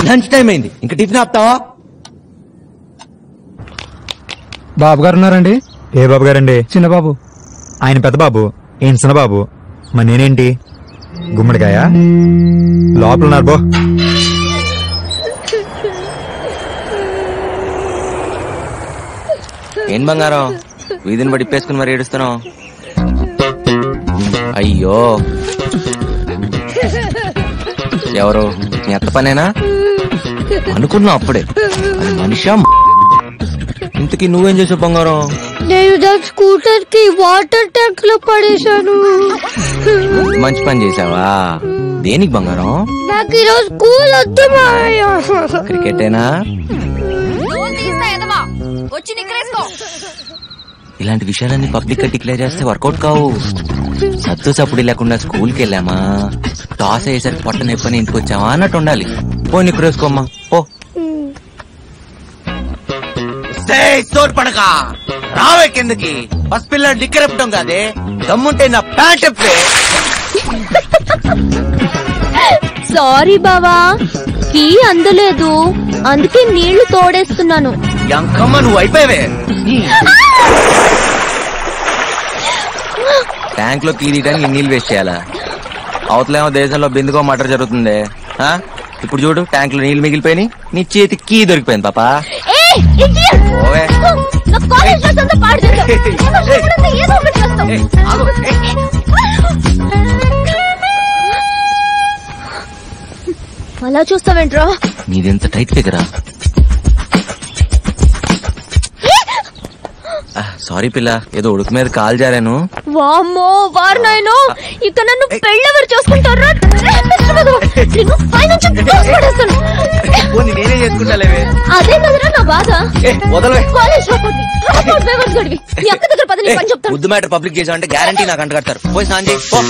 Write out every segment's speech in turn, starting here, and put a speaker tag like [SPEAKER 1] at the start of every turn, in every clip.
[SPEAKER 1] Lunch time అయింది ఇంకా tiffin ఆపుతావా
[SPEAKER 2] బాబు గారు ఉన్నారండి
[SPEAKER 3] ఏ బాబు గారండి
[SPEAKER 2] చిన్నబాబు
[SPEAKER 3] ఆయన పెద్ద బాబు ఈయన చిన్న బాబు మరి నేనేంటి గుమ్మడికాయ లోపల ఉన్నారు బో
[SPEAKER 1] ఏం బంగారం వీధిని బట్టి ఇప్పేసుకుని మరి ఏడుస్తున్నావు అయ్యో ఎవరు నీ అత్త పనేనా అనుకున్నావు అప్పుడే అది మనిషా ఇంతకీ నువ్వేం చేసావు బంగారం
[SPEAKER 4] నేను దాని స్కూటర్ కి వాటర్ ట్యాంక్ లో పడేశాను
[SPEAKER 1] మంచి పని చేసావా దేనికి బంగారం
[SPEAKER 4] నాకు ఈరోజు స్కూల్ వద్దు మావయ్య
[SPEAKER 1] క్రికెటేనా
[SPEAKER 5] వచ్చి నిక్కరేసుకో
[SPEAKER 1] ఇలాంటి విషయాలన్నీ పబ్లిక్ గా డిక్లేర్ చేస్తే వర్కౌట్ కావు సత్తు సప్పుడు లేకుండా స్కూల్కి వెళ్ళామా టాస్ అయ్యేసరికి పొట్ట నొప్పని ఇంటికి వచ్చామా అన్నట్టు ఉండాలి పో నీకు వేసుకోమ్మా పో తోడు పడక రావే కిందకి బస్ పిల్లలు డిక్కరెప్పడం కాదే దమ్ముంటే నా ప్యాంట్ ఎప్పే
[SPEAKER 4] సారీ బావా కీ అందలేదు అందుకే నీళ్లు తోడేస్తున్నాను
[SPEAKER 1] ఎంకమ్మ నువ్వు అయిపోయావే ట్యాంక్ లో కీ తీయడానికి ఇన్ని నీళ్ళు వేస్ట్ చేయాలా అవతలేమో దేశంలో బిందుకో మటర్ జరుగుతుంది ఆ? ఇప్పుడు చూడు ట్యాంక్ లో నీళ్ళు మిగిలిపోయి నీ చేతి కీ దొరికిపోయింది పాపా
[SPEAKER 4] ఏయ్, idiot!
[SPEAKER 1] ఓవే.
[SPEAKER 4] నా కాలేజ్ డ్రెస్ అంతా పాడు చేసావు. ఏదో చూడండి, ఏదో ఒకటి చేస్తావు.
[SPEAKER 1] ఏయ్, ఆగు, ఏయ్.
[SPEAKER 4] అలా చూస్తావేంట్రా
[SPEAKER 1] నీదెంత టైట్ ఫిగరా సారీ పిల్ల ఏదో ఉడుకు మీద కాల్ జారాను
[SPEAKER 4] వామ్మో వారినాయనో ఇక నన్ను పెళ్ళెవరు చేసుకుంటారా నిన్ను పైనుంచి తోసి పడేస్తాను.
[SPEAKER 1] నేనే చేసుకుంటాలేవే
[SPEAKER 4] అదే కదరా నా బాధ
[SPEAKER 1] వదలవే
[SPEAKER 4] కాలేజ్ లో కొద్ది డ్రాప్ పేపర్స్ గడివి మీ అక్క దగ్గర పది నీ పని చెప్తాను
[SPEAKER 1] ముద్దు మ్యాటర్ పబ్లిక్ చేసామంటే గ్యారంటీ నాకు అంట కడతారు పోయి స్నానం చేయి పో.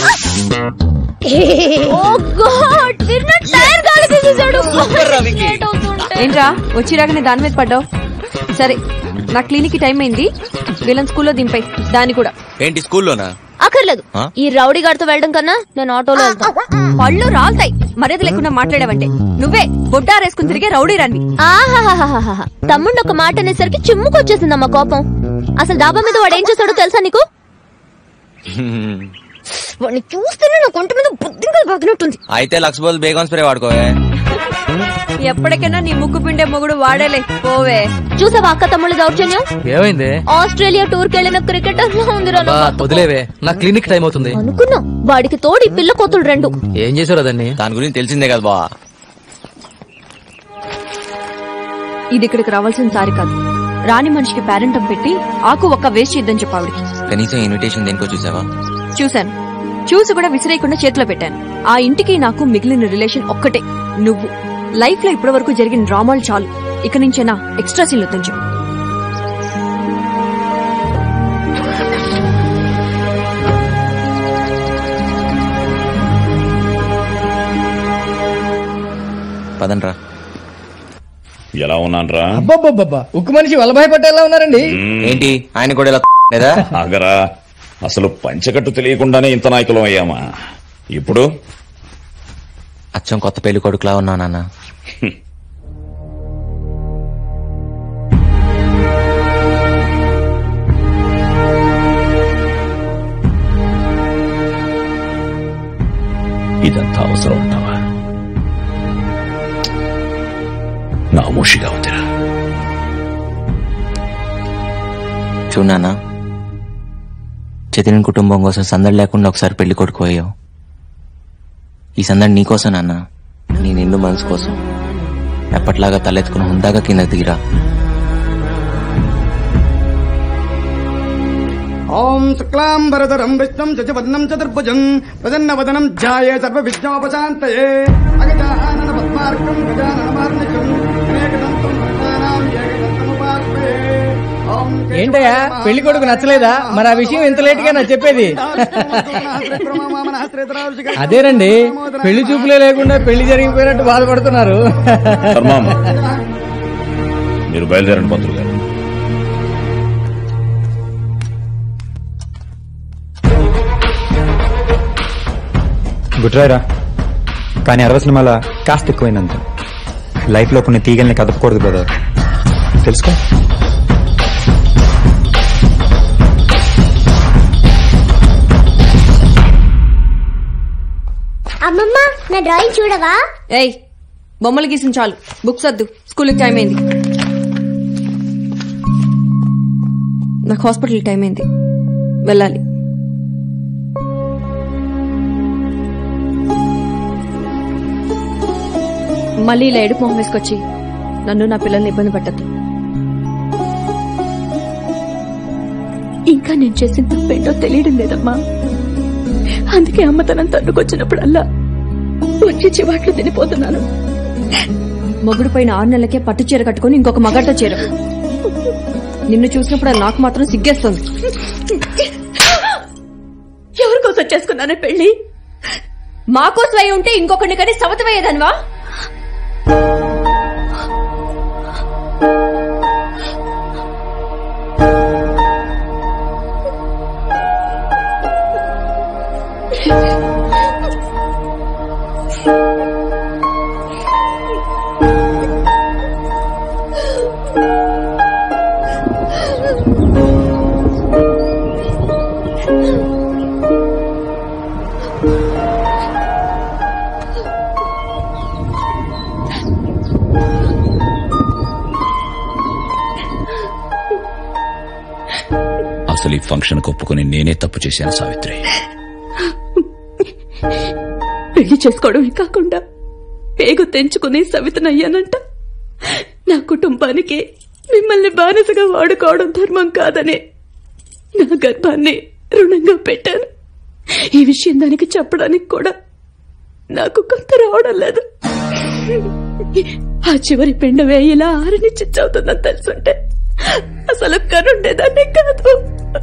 [SPEAKER 4] ఓ గాడ్ తిన్న టైర్ గాలి తీసేశాడు
[SPEAKER 1] సూపర్ రా, విక్కీ.
[SPEAKER 4] లేట్ అవుతుంటే.
[SPEAKER 5] ఏంట్రా వచ్చిరాగానే దాని మీద పడ్డావు సరే నా క్లినిక్ కి టైం అయింది వీళ్ళని స్కూల్లో దింపాయి దాన్ని కూడా
[SPEAKER 1] ఏంటి స్కూల్లోనా
[SPEAKER 4] అక్కర్లేదు
[SPEAKER 1] ఆ?
[SPEAKER 4] ఈ రౌడీ గారితో వెళ్ళడం కన్నా నేను ఆటోలో వెళ్తాను
[SPEAKER 5] పళ్ళు రాల్తాయి మర్యాద లేకుండా మాట్లాడావంటే నువ్వే బొడ్డారేసుకుని తిరిగే రౌడీ రాన్ని
[SPEAKER 4] ఆహాహాహాహా. తమ్ముడు ఒక మాట అనేసరికి చిమ్ముకొచ్చేసిందమ్మా కోపం అసలు డాబా మీద వాడు ఏం చేస్తాడో తెలుసా నీకు వాడిని చూస్తేనే నాకు ఒంటి మీద బుద్ధిగా బాగినట్టుంది
[SPEAKER 1] అయితే లక్స్ బోల్ బేగం స్ప్రే వాడుకోవే
[SPEAKER 5] ఎప్పటికైనా నీ ముక్కు పిండే మొగుడు వాడేలే పోవే
[SPEAKER 4] చూసావా అక్క తమ్ముళ్ళ దౌర్జన్యం
[SPEAKER 2] ఏమైంది
[SPEAKER 4] ఆస్ట్రేలియా టూర్ కి వెళ్ళిన క్రికెటర్ లో ఉందిరా నా బతుకు.
[SPEAKER 2] వదిలేవే నా క్లినిక్ టైం అవుతుంది
[SPEAKER 4] అనుకున్నా వాడికి తోడి పిల్ల కోతులు రెండు
[SPEAKER 2] ఏం చేశారు దాన్ని
[SPEAKER 1] దాని గురించి తెలిసిందే కదా బా
[SPEAKER 5] ఇది ఇక్కడికి రావాల్సిన సారి కాదు రాని మనిషికి పేరెంటం పెట్టి ఆకు ఒక్క వేస్ట్ చేద్దని చెప్పావిడికి
[SPEAKER 1] కనీసం ఇన్విటేషన్ దేనికో చూసావా
[SPEAKER 5] చూశాను చూసి కూడా విసిరేయకుండా చేతిలో పెట్టాను ఆ ఇంటికి నాకు మిగిలిన రిలేషన్ ఒక్కటే నువ్వు లైఫ్ లో ఇప్పటి వరకు జరిగిన డ్రామాలు చాలు ఇక నుంచేనా ఎక్స్ట్రా సీన్లు వద్దని చెప్పు
[SPEAKER 1] పదండ్రా
[SPEAKER 6] ఎలా ఉన్నాన్రా
[SPEAKER 2] అబ్బబ్బబ్బబ్బా ఉక్కు మనిషి వల్లభాయ్ పట్టేలా ఉన్నారండి
[SPEAKER 1] ఏంటి ఆయన కూడా ఇలా లేదా
[SPEAKER 6] ఆగరా అసలు పంచకట్టు తెలియకుండానే ఇంత నాయకులం అయ్యామా ఇప్పుడు
[SPEAKER 1] అచ్చం కొత్త పెళ్లి కొడుకులా ఉన్నా నాన్న
[SPEAKER 6] ఇదంతా అవసరం ఉంటావా నా మూషిగా ఉందిరా
[SPEAKER 1] చూడు నాన్న చతిని కుటుంబం కోసం సందడి లేకుండా ఒకసారి పెళ్లి కొడుకు అయ్యావు ఈ సందడి నీకోసం నాన్న నీ నిండు మనసు కోసం ఎప్పట్లాగా తలెత్తుకుని హుందాగా కింద దిగిరా
[SPEAKER 7] ఓం శుక్లాంబరధరం విష్ణం శశివర్ణం చతుర్భుజం ప్రసన్నవదనం ధ్యాయే సర్వ విద్యాపశాంతయే అగజానన పద్మార్కం గజాననమార్నికం అనేకదంతం భక్తానాం ఏకదంతముపాస్మయే. ఓం
[SPEAKER 2] ఏంటయ్యా పెళ్లి కొడుకు నచ్చలేదా మరి ఆ విషయం ఇంత లేట్ గా నాకు చెప్పేది అదేనండి పెళ్లి చూపులే లేకుండా పెళ్లి జరిగిపోయినట్టు బాధపడుతున్నారు
[SPEAKER 6] ధర్మం మీరు బయలుదేరండి పంతులు గారు
[SPEAKER 3] గుట్రాయరా కానీ అరవ సినిమాల కాస్త ఎక్కువైందంత లైఫ్ లో కొన్ని తీగల్ని కదపకూడదు బ్రదర్ తెలుసుకో
[SPEAKER 8] అమ్మమ్మ నా డ్రాయింగ్ చూడవా
[SPEAKER 5] ఏయ్ బొమ్మలు గీసిన చాలు బుక్స్ వద్దు స్కూల్కి టైం అయింది నాకు హాస్పిటల్ టైం అయింది వెళ్ళాలి మళ్ళీ ఇలా ఎడుపు మొహం వేసుకొచ్చి నన్ను నా పిల్లల్ని ఇబ్బంది పెట్టద్దు
[SPEAKER 9] ఇంకా నేను చేసిన తప్పేంటో తెలియడం లేదమ్మా అందుకే అమ్మ తనం తన్నుకొచ్చినప్పుడల్లా వచ్చి చివాట్లు తినిపోతున్నాను
[SPEAKER 5] మొగుడు పైన ఆరు నెలలకే పట్టు చీర కట్టుకుని ఇంకొక మగడితో చీర నిన్ను చూసినప్పుడు నాకు మాత్రం సిగ్గేస్తుంది
[SPEAKER 9] ఎవరి కోసం చేసుకున్నానే పెళ్లి
[SPEAKER 5] మాకోసం అయి ఉంటే ఇంకొకరిని కానీ సవతమయ్యేదన్వా
[SPEAKER 6] అసలు ఈ ఫంక్షన్ ఒప్పుకొని నేనే తప్పు చేశాను సావిత్రి
[SPEAKER 9] పెళ్లి చేసుకోవడమే కాకుండా పేగు తెంచుకుని సవితనయ్యానంట నా కుటుంబానికి మిమ్మల్ని బానిసగా వాడుకోవడం ధర్మం కాదని నా గర్భాన్ని రుణంగా పెట్టాను ఈ విషయం దానికి చెప్పడానికి కూడా నాకు కొంత రావడం లేదు ఆ చివరి పిండ వేయిలా ఆరని చిచ్చవుతుందని తెలుసుంటే అసలు కనుండేదాన్ని కాదు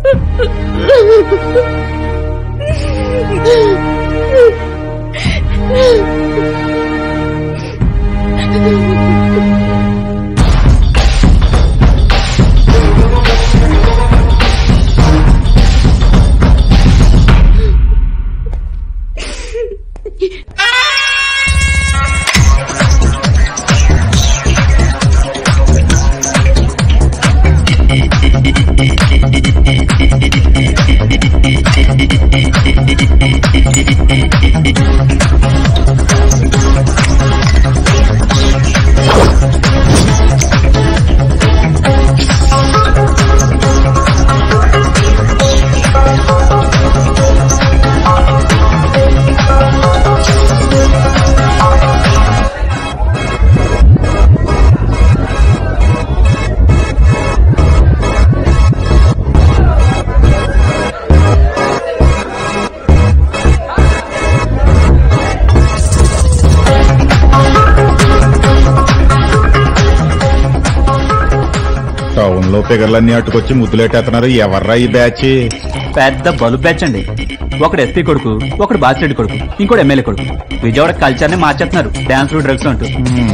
[SPEAKER 10] టౌన్ లో ఫిగర్లన్నీ అట్టుకొచ్చి ముద్దులెట్టేస్తున్నారు ఎవర్రా ఈ బ్యాచ్
[SPEAKER 11] పెద్ద బలు బ్యాచ్ అండి ఒకడు ఎస్పీ కొడుకు ఒకడు బాసిరెడ్డి కొడుకు ఇంకోటి ఎమ్మెల్యే కొడుకు విజయవాడ కల్చర్ ని మార్చేస్తున్నారు డాన్స్ డ్రగ్స్ అంటూ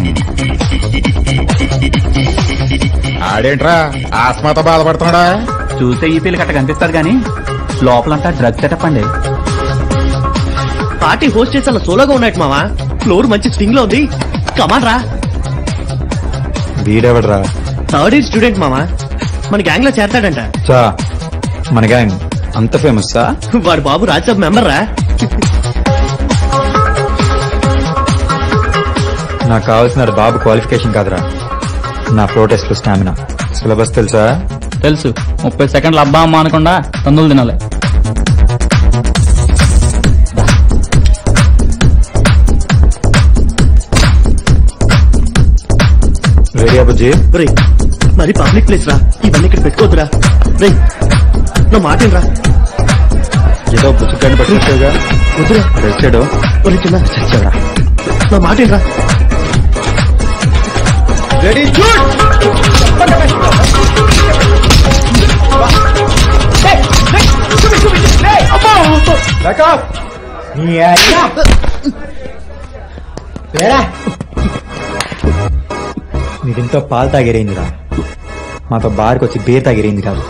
[SPEAKER 10] ఆడేంట్రా ఆస్మాతో బాధపడుతున్నాడా
[SPEAKER 11] చూస్తే ఈ పిల్లకి అట్ట కనిపిస్తారు గానీ లోపలంతా డ్రగ్స్ సెటప్ అండి
[SPEAKER 12] పార్టీ హోస్ట్ చేసిన సోలోగా ఉన్నట్టు మావా ఫ్లోర్ మంచి స్వింగ్ లో ఉంది కమాన్ రా
[SPEAKER 3] వీడెవడరా
[SPEAKER 12] థర్డ్ ఇయర్ స్టూడెంట్ మావా మన గ్యాంగ్ లో చేరతాడంట
[SPEAKER 3] చా మన గ్యాంగ్ అంత ఫేమస్ సా
[SPEAKER 12] వాడు బాబు రాజ్యసభ మెంబర్ రా
[SPEAKER 3] నాకు కావాల్సిన బాబు క్వాలిఫికేషన్ కాదురా నా ప్రొటెస్ట్ స్టామినా సిలబస్ తెలుసా
[SPEAKER 2] తెలుసు ముప్పై సెకండ్లు అబ్బా అమ్మ అనకుండా తందులు తినాలి
[SPEAKER 3] రెడీ అబ్బుజీ
[SPEAKER 12] రే మరి పబ్లిక్ ప్లేస్ రా ఇవన్నీ ఇక్కడ పెట్టుకోవద్దురా రే నా మాట రా
[SPEAKER 3] ఏదో పుచ్చుకాన్ని పట్టించావుగా
[SPEAKER 12] వద్దురా
[SPEAKER 3] వచ్చాడు
[SPEAKER 12] ఒరే చిన్న
[SPEAKER 3] చచ్చాడా
[SPEAKER 12] నా మాట రా రెడీ
[SPEAKER 3] మీదింతో పాలు తాగిరైందిరా మాతో బార్కి వచ్చి బీర్ తాగిరైంది కాదు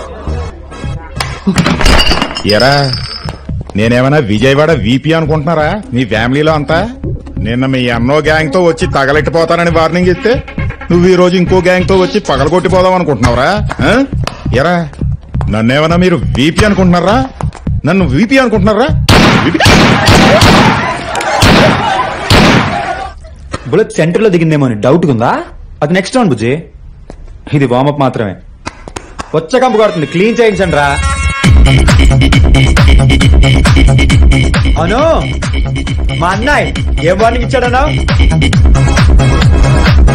[SPEAKER 10] ఎరా నేనేమైనా విజయవాడ వీపీ అనుకుంటున్నారా మీ ఫ్యామిలీలో అంతా నిన్న మీ అన్నో గ్యాంగ్ తో వచ్చి తగలెట్టిపోతానని వార్నింగ్ ఇస్తే నువ్వు ఈ రోజు ఇంకో గ్యాంగ్ తో వచ్చి పగలగొట్టిపోదాం అనుకుంటున్నావురా ఆ? ఎరా నన్నేమన్నా మీరు వీపీ అనుకుంటున్నారా నన్ను వీపీ అనుకుంటున్నారా
[SPEAKER 3] బుల్లెట్ సెంటర్ లో దిగిందేమో అని డౌట్ ఉందా అది నెక్స్ట్ రౌండ్ బుజ్జి ఇది వార్మప్ మాత్రమే వచ్చే కంపు కొడుతుంది క్లీన్ చేయించండి రా అవును మా అన్నయ్య ఏం వార్నింగ్ ఇచ్చాడన్నా